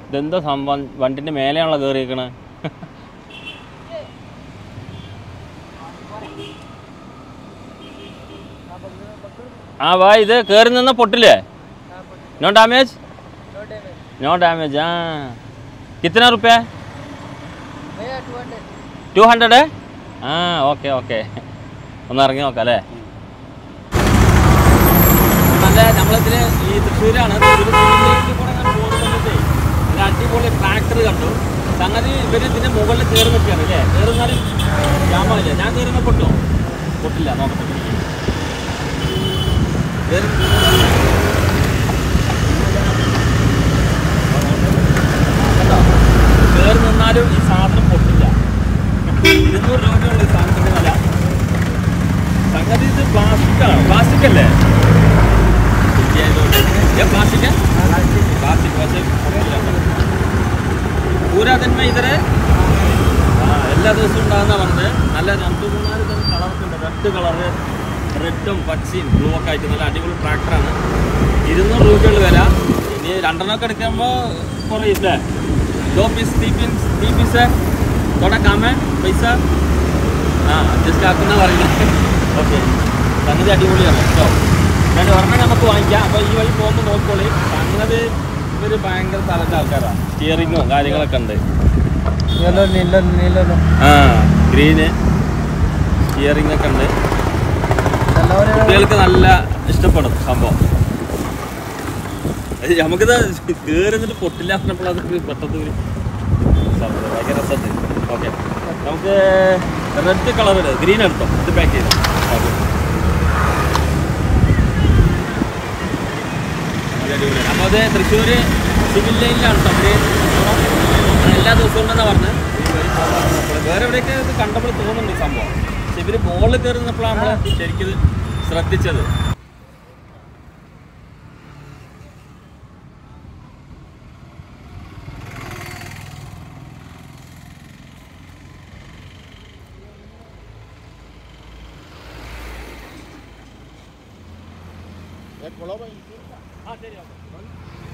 ഇതെന്താ സംഭവം വണ്ടിന്റെ മേലെയാണല്ലോ കയറിയേക്കണേ ആ വാ ഇത് കയറി നിന്ന പൊട്ടില്ലേ നോ ഡാമേജ് നോ ഡാമേജ് ആ കിത്തന റുപ്യ ടു ഹൺഡ്രഡ് ആ ഓക്കെ ഓക്കെ ഒന്ന് ഇറങ്ങി നോക്കാം അല്ലേ നല്ല നമ്മളിതില് ഈ തൃശ്ശൂരാണ് തൃശ്ശൂർ സിവിലിലേക്ക് കൂടെ ഞാൻ പോകുന്ന സമയത്തേ ഒരു അടിപൊളി ട്രാക്ടർ കണ്ടു സംഗതി ഇവര് ഇതിന്റെ മുകളിൽ കയറി നിൽക്കുകയാണ് അല്ലേ കയറുന്നാലും ജാമില്ല ഞാൻ കയറുന്ന പൊട്ടോ പൊട്ടില്ല നോക്കട്ടെ കേറി- കണ്ടോ? കയറി നിന്നാലും ഈ സാധനം പൊട്ടില്ല ഇരുന്നൂറ് രൂപയുള്ള ഈ സാധനത്തിന്റെ വില സംഗതി ഇത് പ്ലാസ്റ്റിക് ആണ് പ്ലാസ്റ്റിക് അല്ലേ प्लास्टिक है प्लास्टिक वैसे पूरा दिन में इधर ആ എല്ലാ ദിവസവും ഉണ്ടാകുന്ന പറഞ്ഞത് നല്ല രണ്ട് മൂന്നാല് തരം കളറൊക്കെ ഉണ്ട് റെഡ് കളറ് റെഡും പച്ചയും ബ്ലൂ ഒക്കെ ആയിട്ട് നല്ല അടിപൊളി ട്രാക്ടറാണ് ഇരുന്നൂറ് രൂപയുള്ള വില ഇനി രണ്ടെണ്ണമൊക്കെ എടുക്കുമ്പോൾ കുറയില്ലേ ദോ പീസ് തീ പീസ് തീ പീസ് തോടെ കാമേ പൈസ ആ അഡ്ജസ്റ്റ് ആക്കുന്ന പറയുന്നത് ഓക്കെ സംഗതി അടിപൊളിയാണ് കേട്ടോ രണ്ട് ഒരെണ്ണം നമുക്ക് വാങ്ങിക്കാം അപ്പോൾ ഈ വഴി പോകുമ്പോൾ നോക്കോളി സംഗതി ഇവർ ഭയങ്കര തലത്തെ ആൾക്കാരാണ് സ്റ്റിയറിങ്ങും കാര്യങ്ങളൊക്കെ ഉണ്ട് येलो नीलो नीलो लो ആ ഗ്രീന് സ്റ്റിയറിംഗ് ഒക്കെ ഉണ്ട് എല്ലാവരും കുട്ടികൾക്ക് നല്ല ഇഷ്ടപ്പെടും സംഭവം അത് നമുക്കിത് കയറി എന്നിട്ട് പൊട്ടില്ല പറഞ്ഞപ്പോൾ അത് പെട്ടെന്ന് ഒരു സംഭവം ഭയങ്കര രസമുണ്ട് ഓക്കെ നമുക്ക് റെഡ് കളർ ഗ്രീൻ എടുത്തോ ഇത് പാക്ക് ചെയ്തോ ഓക്കെ അപ്പോൾ അത് തൃശ്ശൂർ സിവിൽ ലൈനിലാണ് കേട്ടോ അവര് എല്ലാ ദിവസവും ഉണ്ടെന്നാ പറഞ്ഞത് വേറെ എവിടെയൊക്കെ ഇത് കണ്ടപ്പോൾ തോന്നുന്നുണ്ട് ഈ സംഭവം പക്ഷെ ഇവര് ബോളിൽ കയറി നിന്നപ്പോഴാണ് നമ്മൾ ശരിക്കും ഇത് ശ്രദ്ധിച്ചത് ആ ശരി ഓക്കെ